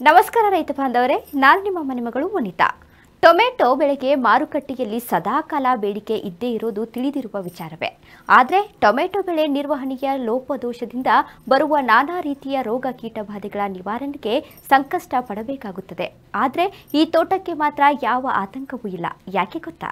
ನಮಸ್ಕಾರ ರೈತ ಬಾಂಧವರೇ ನಾನು ನಿಮ್ಮ ಮನೆ ಮಗಳು ವನಿತಾ ಟೊಮೆಟೊ ಬೆಳೆಗೆ ಮಾರುಕಟ್ಟೆಯಲ್ಲಿ ಸದಾಕಾಲ ಬೇಡಿಕೆ ಇದ್ದೇ ಇರೋದು ತಿಳಿದಿರುವ ವಿಚಾರವೇ ಆದರೆ ಟೊಮೆಟೊ ಬೆಳೆ ನಿರ್ವಹಣೆಯ ಲೋಪದೋಷದಿಂದ ಬರುವ ನಾನಾ ರೀತಿಯ ರೋಗ ಕೀಟಬಾಧೆಗಳ ನಿವಾರಣೆಗೆ ಸಂಕಷ್ಟ ಪಡಬೇಕಾಗುತ್ತದೆ ಆದರೆ ಈ ತೋಟಕ್ಕೆ ಮಾತ್ರ ಯಾವ ಆತಂಕವೂ ಇಲ್ಲ ಯಾಕೆ ಗೊತ್ತಾ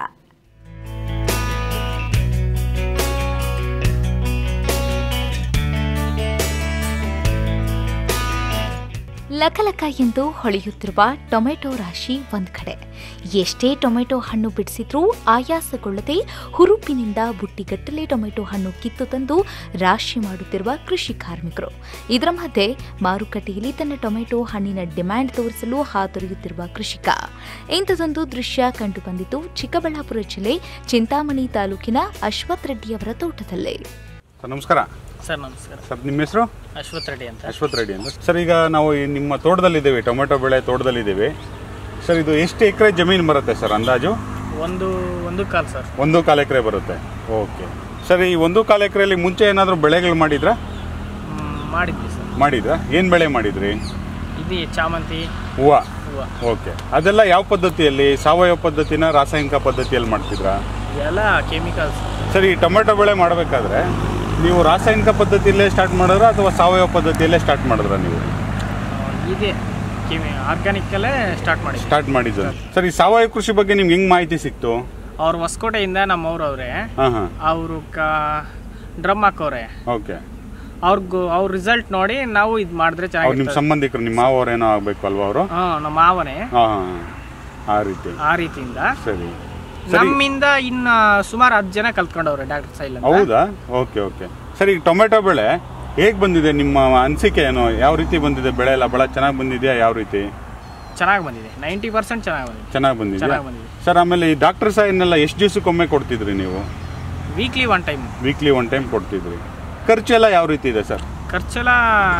ಲಕಲಕ ಎಂದು ಹೊಳೆಯುತ್ತಿರುವ ಟೊಮೆಟೊ ರಾಶಿ ಒಂದ್ ಕಡೆ ಎಷ್ಟೇ ಟೊಮೆಟೊ ಹಣ್ಣು ಬಿಡಿಸಿದ್ರೂ ಆಯಾಸಗೊಳ್ಳದೆ ಹುರುಪಿನಿಂದ ಬುಟ್ಟಿಗಟ್ಟಲೆ ಟೊಮೆಟೊ ಹಣ್ಣು ಕಿತ್ತು ತಂದು ರಾಶಿ ಮಾಡುತ್ತಿರುವ ಕೃಷಿ ಕಾರ್ಮಿಕರು ಇದರ ಮಧ್ಯೆ ಮಾರುಕಟ್ಟೆಯಲ್ಲಿ ತನ್ನ ಟೊಮೆಟೊ ಹಣ್ಣಿನ ಡಿಮ್ಯಾಂಡ್ ತೋರಿಸಲು ಹಾತೊರೆಯುತ್ತಿರುವ ಕೃಷಿಕ ಇಂಥದೊಂದು ದೃಶ್ಯ ಕಂಡುಬಂದಿತು ಚಿಕ್ಕಬಳ್ಳಾಪುರ ಜಿಲ್ಲೆ ಚಿಂತಾಮಣಿ ತಾಲೂಕಿನ ಅಶ್ವಥ್ ರೆಡ್ಡಿಯವರ ತೋಟದಲ್ಲಿ ಸರ್ ನಮಸ್ಕಾರ ಸರ್ ನಮಸ್ಕಾರ ಸರ್ ನಿಮ್ಮ ಹೆಸರು ಅಶ್ವಥ್ ರೆಡ್ಡಿ ಅಂತ ಅಶ್ವಥ್ ರೆಡ್ಡಿ ಅಂತ ಸರ್ ಈಗ ನಾವು ಈ ನಿಮ್ಮ ತೋಟದಲ್ಲಿದ್ದೇವೆ ಟೊಮೆಟೊ ಬೆಳೆ ತೋಟದಲ್ಲಿದ್ದೇವೆ ಸರ್ ಇದು ಎಷ್ಟು ಎಕರೆ ಜಮೀನು ಬರುತ್ತೆ ಸರ್ ಅಂದಾಜು ಒಂದು ಒಂದು ಕಾಲ್ ಸರ್ ಒಂದು ಕಾಲು ಎಕರೆ ಬರುತ್ತೆ ಓಕೆ ಸರ್ ಈ ಒಂದು ಕಾಲು ಎಕರೆಯಲ್ಲಿ ಮುಂಚೆ ಏನಾದರೂ ಬೆಳೆಗಳು ಮಾಡಿದ್ರಾ ಮ್, ಮಾಡಿದ್ವಿ ಸರ್ ಮಾಡಿದ್ರಾ ಏನು ಬೆಳೆ ಮಾಡಿದ್ರಿ ಇದು ಚಾಮಂತಿ ಹೂವು ಹೂವು ಓಕೆ ಅದೆಲ್ಲ ಯಾವ ಪದ್ಧತಿಯಲ್ಲಿ ಸಾವಯವ ಪದ್ಧತಿನ ರಾಸಾಯನಿಕ ಪದ್ಧತಿಯಲ್ಲಿ ಮಾಡ್ತಿದ್ರಾ ಇದೆಲ್ಲ ಕೆಮಿಕಲ್ಸ್ ಸರ್ ಈ ಟೊಮೆಟೊ ಬೆಳೆ ಮಾಡಬೇಕಾದ್ರೆ ನೀವು ರಾಸಾಯನಿಕ ಪದ್ಧತಿಯಲ್ಲೇ ಸ್ಟಾರ್ಟ್ ಮಾಡಿದ್ರಾ ಅಥವಾ ಸಾವಯವ ಪದ್ಧತಿಯಲ್ಲೇ ಸ್ಟಾರ್ಟ್ ಮಾಡಿದ್ರಾ ನೀವು ಇದೆ ಕೆಮಿ ಆರ್ಗ್ಯಾನಿಕ್ಕಲ್ಲೇ ಸ್ಟಾರ್ಟ್ ಮಾಡಿದ್ವಿ ಸ್ಟಾರ್ಟ್ ಮಾಡಿದ್ದು ಸರ್ ಈ ಸಾವಯವ ಕೃಷಿ ಬಗ್ಗೆ ನಿಮ್ಗೆ ಹೆಂಗ್ ಮಾಹಿತಿ ಸಿಕ್ತು ಅವ್ರು ಹೊಸಕೋಟೆಯಿಂದ ನಮ್ಮವ್ರು ಅವರೇ ಹಾಂ ಹಾಂ ಅವರು ಕ ಡ್ರಮ್ ಹಾಕೋರೆ ಓಕೆ ಅವ್ರಿಗೂ ಅವ್ರ ರಿಸಲ್ಟ್ ನೋಡಿ ನಾವು ಇದು ಮಾಡಿದ್ರೆ ಅವ್ರು ನಿಮ್ಮ ಚೆನ್ನಾಗಿರ್ತದೆ ಸಂಬಂಧಿಕರು ನಿಮ್ಮ ಮಾವರೇನೋ ಆಗ್ಬೇಕು ಅಲ್ವಾ ಅವರು ಹಾಂ ನಮ್ಮ ಮಾವನೇ ಹಾಂ ಹಾಂ ಆ ರೀತಿ ಆ ರೀತಿಯಿಂದ ಸರಿ ಸರಿ ನಮ್ಮಿಂದ ಇನ್ನ ಸುಮಾರು ಹತ್ತು ಜನ ಕಲ್ತ್ಕೊಂಡವ್ರೆ ಡಾಕ್ಟರ್ ಸೈಲ್ ಅಂತ ಹೌದಾ ಓಕೆ ಓಕೆ ಸರಿ ಈಗ ಟೊಮೆಟೊ ಬೆಳೆ ಹೇಗೆ ಬಂದಿದೆ ನಿಮ್ಮ ಅನಿಸಿಕೆ ಏನು ಯಾವ ರೀತಿ ಬಂದಿದೆ ಬೆಳೆ ಎಲ್ಲ ಭಾಳ ಚೆನ್ನಾಗಿ ಬಂದಿದೆಯಾ ಯಾವ ರೀತಿ ಚೆನ್ನಾಗಿ ಬಂದಿದೆ ನೈಂಟಿ ಪರ್ಸೆಂಟ್ ಚೆನ್ನಾಗಿ ಬಂದಿದೆ ಚೆನ್ನಾಗಿ ಬಂದಿದೆಯಾ ಚೆನ್ನಾಗಿ ಬಂದಿದೆ ಸರ್ ಆಮೇಲೆ ಈ ಡಾಕ್ಟರ್ ಸಾಯಿನೆಲ್ಲ ಎಷ್ಟು ದಿವಸಕ್ಕೊಮ್ಮೆ ಕೊಡ್ತಿದ್ರಿ ನೀವು weekly one time weekly one time ಕೊಡ್ತಿದ್ರಿ ಖರ್ಚೆಲ್ಲ ಯಾವ ರೀತಿ ಇದೆ ಸರ್ ಖರ್ಚೆಲ್ಲ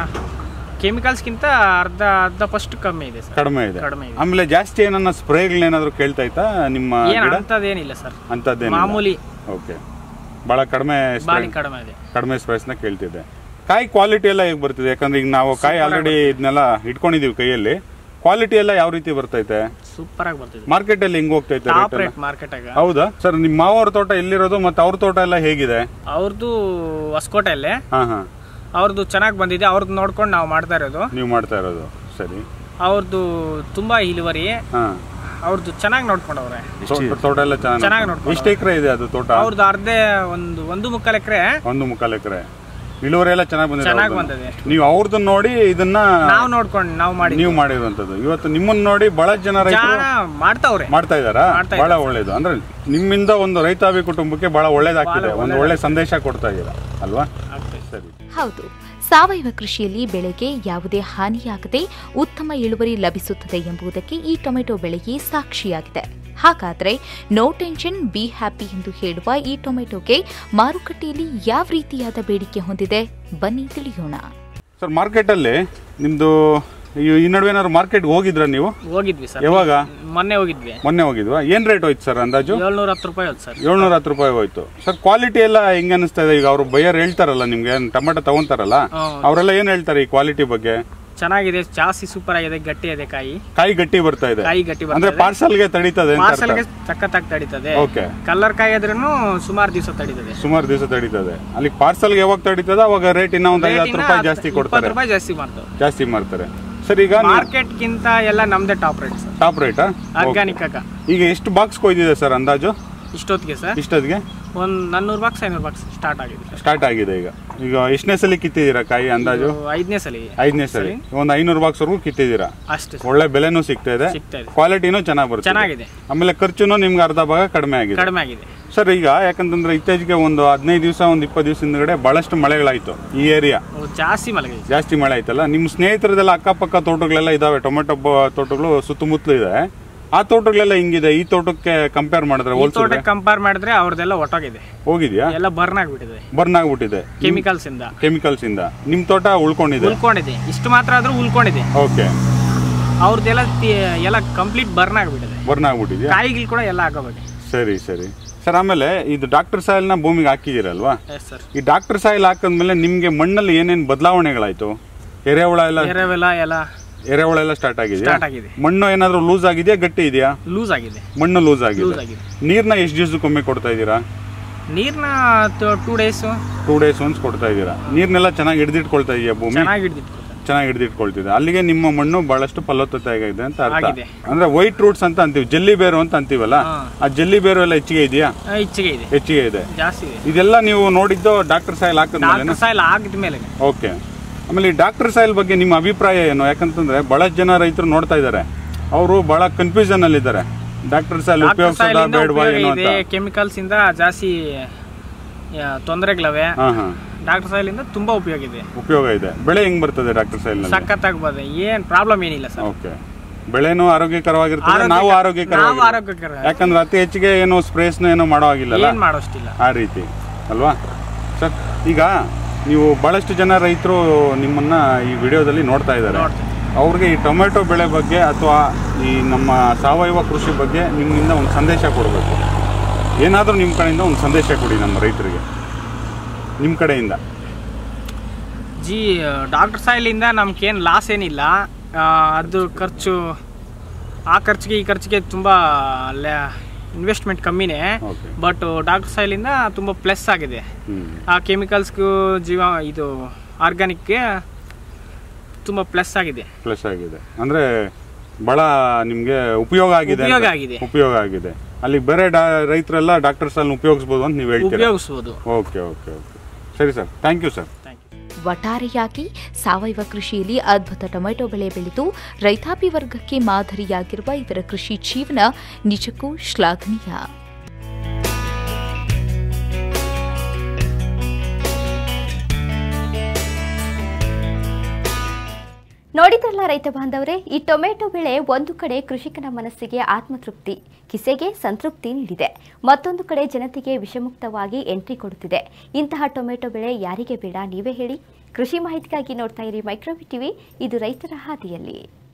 ಕೆಮಿಕಲ್ಸ್ಗಿಂತ ಅರ್ಧ ಅರ್ಧ ಫಸ್ಟ್ ಕಮ್ಮಿ ಇದೆ ಸರ್ ಕಡಿಮೆ ಇದೆ ಕಡಿಮೆ ಇದೆ ಆಮೇಲೆ ಜಾಸ್ತಿ ಏನನ್ನ ಸ್ಪ್ರೇಗಳೇನಾದ್ರು ಕೇಳ್ತಾ ಇತ್ತಾ ನಿಮ್ಮ ಏನು ಗಿಡ ಅಂಥದ್ದೇನಿಲ್ಲ ಸರ್ ಅಂಥದ್ದೇನಿಲ್ಲ ಮಾಮೂಲಿ ಓಕೆ ಭಾಳ ಕಡಿಮೆ spray- ಬಾಳಿ ಕಡಿಮೆ ಇದೆ ಕಡಿಮೆ ಸ್ಪೈಸ್ನ ಕೇಳ್ತಿದೆ ಕಾಯಿ ಕ್ವಾಲಿಟಿ ಎಲ್ಲ ಹೇಗೆ ಬರ್ತಿದೆ ಯಾಕಂದ್ರೆ ಈಗ ನಾವು ಕಾಯಿ ಆಲ್ರೆಡಿ ಇದನ್ನೆಲ್ಲ ಇಟ್ಕೊಂಡಿದೀವಿ ಕೈಯಲ್ಲಿ ಕ್ವಾಲಿಟಿ ಎಲ್ಲ ಯಾವ ರೀತಿ ಬರ್ತೈತೆ ಸೂಪರ್ ಆಗಿ ಬರ್ತಿದೆ ಮಾರ್ಕೆಟ್ ಅಲ್ಲಿ ಹೆಂಗ್ ಹೋಗ್ತೈತೆ ಟಾಪ್ ರೇಟ್ ಎಲ್ಲ ರೇಟ್ ಮಾರ್ಕೆಟಾಗ ಹೌದಾ ಸರ್ ನಿಮ್ಮ ಮಾವವ್ರ ತೋಟ ಎಲ್ಲಿರೋದು ಮತ್ತೆ ಅವ್ರ ತೋಟ ಎಲ್ಲ ಹೇಗಿದೆ ಅವ್ರದ್ದು ಹೊಸಕೋಟೆಯಲ್ಲೇ ಹಾ ಹಾ ಅವ್ರದ್ದು ಚೆನ್ನಾಗಿ ಬಂದಿದೆ ಅವ್ರದ್ದು ನೋಡ್ಕೊಂಡು ನಾವು ಮಾಡ್ತಾ ಇರೋದು ನೀವು ಮಾಡ್ತಾ ಇರೋದು ಸರಿ ಅವ್ರದ್ದು ತುಂಬಾ ಇಳುವರಿ ಹಾ ಅವ್ರದ್ದು ಚೆನ್ನಾಗಿ ನೋಡ್ಕೊಂಡವ್ರೆ ತೋಟ- ತೋಟ ಎಲ್ಲ ಚೆನ್ನಾಗ್ ಚೆನ್ನಾಗಿ ನೋಡ್ಕೊಂಡು ಎಷ್ಟು ಎಕರೆ ಇದೆ ಅದು ತೋಟ ಅವ್ರದ್ದು ಅರ್ಧ ಒಂದು ಒಂದು ಮುಕ್ಕಾಲು ಎಕರೆ ಒಂದು ಮುಕ್ಕಾಲು ಎಕರೆ ಇಳುವರಿ ಎಲ್ಲ ಚೆನ್ನಾಗಿ ಬಂದಿದೆ ಚೆನ್ನಾಗಿ ಅವ್ರ್ದು. ಬಂದಿದೆ ನೀವು ಅವ್ರದ್ದು ನೋಡಿ ಇದನ್ನ ನಾವು ನೋಡ್ಕೊಂಡು ನಾವು ಮಾಡಿ ನೀವು ಮಾಡಿರುವಂತದ್ದು ಇವತ್ತು ನಿಮ್ಮನ್ನ ನೋಡಿ ಬಹಳ ಜನ ರೈತರು ಜನ ಮಾಡ್ತಾವ್ರೆ ಮಾಡ್ತಾ ಇದಾರಾ ಮಾಡ್ತಾ ಬಹಳ ಒಳ್ಳೇದು ಅಂದ್ರೆ ನಿಮ್ಮಿಂದ ಒಂದು ರೈತಾಪಿ ಕುಟುಂಬಕ್ಕೆ ಬಹಳ ಒಳ್ಳೇದಾಗ್ತಿದೆ ಒಂದು ಒಳ್ಳೆ ಸಂದೇಶ ಕೊಡ್ತಾ ಇದ್ದೀರಾ ಅಲ್ವಾ ಆಗ್ತದೆ. ಸರಿ ಹೌದು ಸಾವಯವ ಕೃಷಿಯಲ್ಲಿ ಬೆಳೆಗೆ ಯಾವುದೇ ಹಾನಿಯಾಗದೆ ಉತ್ತಮ ಇಳುವರಿ ಲಭಿಸುತ್ತದೆ ಎಂಬುದಕ್ಕೆ ಈ ಟೊಮೆಟೊ ಬೆಳೆಯೇ ಸಾಕ್ಷಿಯಾಗಿದೆ ಹಾಗಾದ್ರೆ ನೋ ಟೆನ್ಷನ್ ಬಿ ಹ್ಯಾಪಿ ಎಂದು ಹೇಳುವ ಈ ಟೊಮೆಟೊಗೆ ಮಾರುಕಟ್ಟೆಯಲ್ಲಿ ಯಾವ ರೀತಿಯಾದ ಬೇಡಿಕೆ ಹೊಂದಿದೆ ಬನ್ನಿ ತಿಳಿಯೋಣ ಸರ್ ಮಾರ್ಕೆಟ್ ಅಲ್ಲಿ ನಿಮ್ದು ಈ ಈ ನಡುವೆ ಏನಾದ್ರು ಮಾರ್ಕೆಟ್ ಹೋಗಿದ್ರ ನೀವು ಹೋಗಿದ್ವಿ ಸರ್ ಯಾವಾಗ ಮೊನ್ನೆ ಹೋಗಿದ್ವಿ ಮೊನ್ನೆ ಹೋಗಿದ್ವಾ ಏನ್ ರೇಟ್ ಹೋಯ್ತು ಸರ್ ಅಂದಾಜು ಏಳ್ನೂರ ಹತ್ತು ರೂಪಾಯಿ ಹೋದ್ ಸರ್ ಏಳ್ನೂರ ಹತ್ತು ರೂಪಾಯಿ ಹೋಯ್ತು ಸರ್ ಕ್ವಾಲಿಟಿ ಎಲ್ಲ ಹೆಂಗ್ ಅನಿಸ್ತಾ ಇದೆ ಈಗ ಅವರು ಬೈಯರ್ ಹೇಳ್ತಾರಲ್ಲ ನಿಮ್ಗೆ ಟೊಮೆಟೊ ತಗೊಂತಾರಲ್ಲ ಹ್ಮ್. ಅವರೆಲ್ಲ ಏನ್ ಹೇಳ್ತಾರೆ ಈ ಕ್ವಾಲಿಟಿ ಬಗ್ಗೆ ಚೆನ್ನಾಗಿದೆ ಜಾಸ್ತಿ ಸೂಪರ್ ಆಗಿದೆ ಗಟ್ಟಿ ಇದೆ ಕಾಯಿ ಕಾಯಿ ಗಟ್ಟಿ ಬರ್ತಾ ಇದೆ ಕಾಯಿ ಗಟ್ಟಿ ಅಂದ್ರೆ ಬರ್ತದೆ ಪಾರ್ಸಲ್ಗೆ ತಡೀತದೆ ಅಂತ ಅರ್ಥ. ಪಾರ್ಸಲ್ಗೆ ಸಖತ್ತಾಗಿ ತಡೀತದೆ ಓಕೆ ಕಲ್ಲರ್ ಕಾಯಿ ಆದ್ರೂ ಸುಮಾರು ದಿವಸ ತಡೀತದೆ ಸುಮಾರು ದಿವಸ ತಡೀತದೆ ಅಲ್ಲಿ ಪಾರ್ಸಲ್ಗೆ ಯಾವಾಗ ತಡೀತದೆ ಅವಾಗ ರೇಟ್ ಇನ್ನ ಒಂದು ಐದು ಹತ್ತು ರೂಪಾಯಿ ಜಾಸ್ತಿ ಇಪ್ಪತ್ತು ಕೊಡ್ತಾರೆ ರೂಪಾಯಿ ಜಾಸ್ತಿ ಮಾಡ್ತೇವೆ ಜಾಸ್ತಿ ಮಾಡ್ತಾರೆ ಸರ್ ಈಗ ಮಾರ್ಕೆಟ್ ಗಿಂತ ಎಲ್ಲ ನಮ್ದೇ ಟಾಪ್ ರೇಟ್ ಸರ್ ಟಾಪ್ ರೇಟಾ ಆರ್ಗ್ಯಾನಿಕ್ ಆಗ ಈಗ ಎಷ್ಟು ಬಾಕ್ಸ್ ಕೊಯ್ದಿದೆ ಸರ್ ಅಂದಾಜು ಇಷ್ಟೊತ್ತಿಗೆ ಸರ್ ಇಷ್ಟೊತ್ತಿಗೆ ಒಂದ್ ನಾನ್ನೂರು ಬಾಕ್ಸ್ ಐನೂರು ಬಾಕ್ಸ್ ಸ್ಟಾರ್ಟ್ ಆಗಿದೆ ಸ್ಟಾರ್ಟ್ ಆಗಿದೆ ಈಗ ಈಗ ಎಷ್ಟನೇ ಸಲ ಕಿತ್ತಿದ್ದೀರಾ ಕಾಯಿ ಅಂದಾಜು ಇದು ಐದನೇ ಸಲ ಐದನೇ ಸಲ ಒಂದು ಐನೂರು ಬಾಕ್ಸ್ ವರೆಗೂ ಕಿತ್ತಿದ್ದೀರಾ ಅಷ್ಟೇ ಸರ್ ಒಳ್ಳೆ ಬೆಲೆನೂ ಸಿಗ್ತಾ ಇದೆ ಸಿಗ್ತಾ ಇದೆ ಕ್ವಾಲಿಟಿನೂ ಚೆನ್ನಾಗಿ ಬರುತ್ತೆ ಚೆನ್ನಾಗಿದೆ ಆಮೇಲೆ ಖರ್ಚುನು ನಿಮ್ಗೆ ಅರ್ಧ ಭಾಗ ಕಡಿಮೆ ಆಗಿದೆ ಕಡಿಮೆ ಆಗಿದೆ ಸರ್ ಈಗ ಯಾಕಂತಂದ್ರೆ ಇತ್ತೀಚೆಗೆ ಒಂದು ಹದಿನೈದು ದಿವಸ ಒಂದು ಇಪ್ಪತ್ತು ದಿವಸ ಹಿಂದ್ಗಡೆ ಬಹಳಷ್ಟು ಮಳೆಗಳಾಯ್ತು ಈ ಏರಿಯಾ ಓ, ಜಾಸ್ತಿ ಮಲಗಿದೆ ಜಾಸ್ತಿ ಮಳೆ ಆಯ್ತಲ್ಲ ನಿಮ್ಮ ಸ್ನೇಹಿತರದೆಲ್ಲ ಅಕ್ಕಪಕ್ಕ ತೋಟಗಳೆಲ್ಲ ಇದಾವೆ ಟೊಮೆಟೊ ಬ- ತೋಟಗಳು ಸುತ್ತಮುತ್ತಲು ಇದೆ ಆ ತೋಟಗಳೆಲ್ಲ ಹಿಂಗಿದೆ ಈ ತೋಟಕ್ಕೆ ಕಂಪೇರ್ ಮಾಡಿದ್ರೆ ಈ ಹೋಲ್ಸಿದ್ರೆ ತೋಟಕ್ಕೆ ಕಂಪೇರ್ ಮಾಡಿದ್ರೆ ಅವ್ರದ್ದೆಲ್ಲ ಒಟ್ಟೋಗಿದೆ ಹೋಗಿದ್ಯಾ ಎಲ್ಲ ಬರ್ನ್ ಆಗ್ಬಿಟ್ಟಿದೆ ಬರ್ನ್ ಆಗ್ಬಿಟ್ಟಿದೆ ಕೆಮಿಕಲ್ಸ್ ಇಂದ ಕೆಮಿಕಲ್ಸ್ ಇಂದ ನಿಮ್ ತೋಟ ಉಳ್ಕೊಂಡಿದೆ ಉಳ್ಕೊಂಡಿದೆ ಇಷ್ಟು ಮಾತ್ರ ಆದ್ರೂ ಉಳ್ಕೊಂಡಿದೆ ಓಕೆ ಅವ್ರದ್ದೆಲ್ಲ ತಿ- ಎಲ್ಲ ಕಂಪ್ಲೀಟ್ ಬರ್ನ್ ಆಗ್ಬಿಟ್ಟಿದೆ ಬರ್ನ್ ಆಗ್ಬಿಟ್ಟಿದ್ಯಾ ಕಾಯಿಗಳು ಕೂಡ ಎಲ್ಲ ಆಗೋಬೇಕು ಸರಿ ಸರಿ ಸರ್ ಆಮೇಲೆ ಇದು ಡಾಕ್ಟರ್ ಸಾಯಿಲ್ನ ಭೂಮಿಗೆ ಹಾಕಿದಿರಲ್ವಾ ಎಸ್ ಸರ್ ಈ ಡಾಕ್ಟರ್ ಸಾಯಿಲ್ ಹಾಕಿದ್ಮೇಲೆ ನಿಮ್ಗೆ ಮಣ್ಣಲ್ಲಿ ಏನೇನ್ ಬದಲಾವಣೆಗಳಾಯ್ತು ಎರೆಹುಳ ಎಲ್ಲ ಎರೆವೆಲ್ಲ ಎಲ್ಲ ಎರೆಹುಳ ಸ್ಟಾರ್ಟ್ ಆಗಿದೆಯಾ ಸ್ಟಾರ್ಟ್ ಆಗಿದೆ ಮಣ್ಣು ಏನಾದ್ರೂ ಲೂಸ್ ಆಗಿದೆಯಾ ಗಟ್ಟಿ ಇದೆಯಾ ಲೂಸ್ ಆಗಿದೆ ಮಣ್ಣು ಲೂಸ್ ಆಗಿದೆ ಲೂಸ್ ಆಗಿದೆ ನೀರ್ನ ಎಷ್ಟು ದಿವಸಕ್ಕೊಮ್ಮೆ ಕೊಡ್ತಾ ಇದ್ದೀರಾ ನೀರ್ನ two days two days once ಕೊಡ್ತಾ ಇದ್ದೀರಾ ನೀರ್ನೆಲ್ಲ ಚೆನ್ನಾಗಿ ಹಿಡಿದಿಟ್ಕೊಳ್ತಾ ಇದೆಯಾ ಭೂಮಿ ಚೆನ್ನಾಗಿ ಹಿಡಿದಿಟ್ಕೊತಾರೆ ಚೆನ್ನಾಗಿ ಹಿಡಿದಿಟ್ಕೊಳ್ತಿದೆ ಅಲ್ಲಿಗೆ ನಿಮ್ಮ ಮಣ್ಣು ಬಹಳಷ್ಟು ಫಲವತ್ತತೆ ಆಗಿದೆ ಅಂತ ಅರ್ಥ ಆಗಿದೆ. ಅಂದ್ರೆ ವೈಟ್ ರೂಟ್ಸ್ ಅಂತ ಅಂತೀವಿ ಜಲ್ಲಿ ಬೇರು ಅಂತ ಅಂತೀವಲ್ಲ ಹಾ. ಆ ಜಲ್ಲಿ ಬೇರು ಎಲ್ಲ ಹೆಚ್ಚಿಗೆ ಇದೆಯಾ ಹೆಚ್ಚಿಗೆ ಇದೆ ಹೆಚ್ಚಿಗೆ ಇದೆ ಜಾಸ್ತಿ ಇದೆ ಇದೆಲ್ಲ ನೀವು ನೋಡಿದ್ದು ಡಾಕ್ಟರ್ ಸಾಯಿಲ್ ಹಾಕಿದ್ಮೇಲೆ ಡಾಕ್ಟರ್ ಸಾಯಿಲ್ ಆಗಿದ ಮೇಲೆ ಓಕೆ ಆಮೇಲೆ ಈ ಡಾಕ್ಟರ್ ಸಾಯಿಲ್ ಬಗ್ಗೆ ನಿಮ್ಮ ಅಭಿಪ್ರಾಯ ಏನು ಯಾಕಂತಂದ್ರೆ ಬಹಳಷ್ಟು ಜನ ರೈತರು ನೋಡ್ತಾ ಇದ್ದಾರೆ ಅವರು ಬಹಳ ಕನ್ಫ್ಯೂಷನ್ ಅಲ್ಲಿ ಇದ್ದಾರೆ ಡಾಕ್ಟರ್ ಸಾಯಿಲ್ ಡಾಕ್ಟರ್ ಉಪಯೋಗಿಸೋದಾ ಸಾಯಿಲ್ ಬೇಡವಾ ಏನು ಇದೆ ಅಂತ ಕೆಮಿಕಲ್ಸ್ ಇಂದ ಜಾಸ್ತಿ ಯಾ, ತೊಂದರೆಗಳಿವೆ ಹಾ ಹಾ ಡಾಕ್ಟರ್ ಸಾಯಿಲ್ ಇಂದ ತುಂಬಾ ಉಪಯೋಗ ಇದೆ ಉಪಯೋಗ ಇದೆ ಬೆಳೆ ಹೆಂಗ್ ಬರ್ತದೆ ಡಾಕ್ಟರ್ ಸಾಯಿಲ್ ನಲ್ಲಿ ಸಖತ್ತಾಗಿ ಬರ್ತದೆ ಏನ್ ಪ್ರಾಬ್ಲಮ್ ಏನಿಲ್ಲ ಸರ್ ಓಕೆ ಬೆಳೆನೂ ಆರೋಗ್ಯಕರವಾಗಿರ್ತದೆ ನಾವು ನಾವು ಆರೋಗ್ಯಕರವಾಗಿ ಆರೋಗ್ಯಕರ ಯಾಕಂದ್ರೆ ಅತಿ ಹೆಚ್ಚಿಗೆ ಏನು ಸ್ಪ್ರೇಸ್ನ ಏನೋ ಮಾಡೋ ಆಗಿಲ್ಲಲ್ಲ ಏನ್ ಮಾಡೋಷ್ಟಿಲ್ಲ ಆ ರೀತಿ ಅಲ್ವಾ ಸರ್ ಈಗ ನೀವು ಬಹಳಷ್ಟು ಜನ ರೈತರು ನಿಮ್ಮನ್ನ ಈ ವಿಡಿಯೋದಲ್ಲಿ ನೋಡ್ತಾ ಇದ್ದಾರೆ ನೋಡ್ತಾರೆ. ಅವ್ರಿಗೆ ಈ ಟೊಮೆಟೊ ಬೆಳೆ ಬಗ್ಗೆ ಅಥವಾ ಈ ನಮ್ಮ ಸಾವಯವ ಕೃಷಿ ಬಗ್ಗೆ ನಿಮ್ಮಿಂದ ಒಂದು ಸಂದೇಶ ಕೊಡಬೇಕು ಏನಾದರೂ ನಿಮ್ಮ ಕಡೆಯಿಂದ ಒಂದು ಸಂದೇಶ ಕೊಡಿ ನಮ್ಮ ರೈತರಿಗೆ ನಿಮ್ಮ ಕಡೆಯಿಂದ ಜಿ ಡಾಕ್ಟರ್ ಸಾಯಿಲ್ ಇಂದ ನಮ್ಗೇನು ಲಾಸ್ ಏನಿಲ್ಲ ಆ, ಅದು ಖರ್ಚು ಆ ಖರ್ಚಿಗೆ ಈ ಖರ್ಚಿಗೆ ತುಂಬಾ ಇನ್ವೆಸ್ಟ್ಮೆಂಟ್ ಕಮ್ಮಿನೇ ಓಕೆ ಬಟ್ ಡಾಕ್ಟರ್ ಸಾಯಿಲ್ ಇಂದ ತುಂಬಾ ಪ್ಲಸ್ ಆಗಿದೆ ಹ್ಞೂ ಆ ಕೆಮಿಕಲ್ಸ್ಗೂ ಜೀವ ಇದು ಆರ್ಗ್ಯಾನಿಕ್ಗೆ ತುಂಬ ಪ್ಲಸ್ ಆಗಿದೆ ಪ್ಲಸ್ ಆಗಿದೆ ಅಂದ್ರೆ ಬಹಳ ನಿಮ್ಗೆ ಉಪಯೋಗ ಆಗಿದೆ ಅಂತ- ಉಪಯೋಗ ಆಗಿದೆ. ಉಪಯೋಗ ಆಗಿದೆ ಅಲ್ಲಿ ಬೇರೆ ಡಾ ರೈತರೆಲ್ಲ ಡಾಕ್ಟರ್ ಸಾಲ್ ಉಪಯೋಗಿಸ್ಬೋದು ಅಂತ ನೀವು ಹೇಳ್ತೀರಾ ಉಪಯೋಗಿಸ್ಬೋದು ಓಕೆ ಓಕೆ ಓಕೆ ಸರಿ sir thank you sir thank you ಒಟ್ಟಾರೆಯಾಗಿ ಸಾವಯವ ಕೃಷಿಯಲ್ಲಿ ಅದ್ಭುತ ಟೊಮೆಟೊ ಬೆಳೆ ಬೆಳೆದು ರೈತಾಪಿ ವರ್ಗಕ್ಕೆ ಮಾದರಿಯಾಗಿರುವ ಇವರ ಕೃಷಿ ಜೀವನ ನಿಜಕ್ಕೂ ಶ್ಲಾಘನೀಯ ನೋಡಿದ್ರಲ್ಲ ರೈತ ಬಾಂಧವರೇ ಈ ಟೊಮೆಟೊ ಬೆಳೆ ಒಂದು ಕಡೆ ಕೃಷಿಕನ ಮನಸ್ಸಿಗೆ ಆತ್ಮತೃಪ್ತಿ ಕಿಸೆಗೆ ಸಂತೃಪ್ತಿ ನೀಡಿದೆ ಮತ್ತೊಂದು ಕಡೆ ಜನತೆಗೆ ವಿಷಮುಕ್ತವಾಗಿ ಎಂಟ್ರಿ ಕೊಡುತ್ತಿದೆ ಇಂತಹ ಟೊಮೆಟೊ ಬೆಳೆ ಯಾರಿಗೆ ಬೇಡ ನೀವೇ ಹೇಳಿ ಕೃಷಿ ಮಾಹಿತಿಗಾಗಿ ನೋಡ್ತಾ ಇರಿ ಮೈಕ್ರೋವಿ ಟಿವಿ ಇದು ರೈತರ ಹಾದಿಯಲ್ಲಿ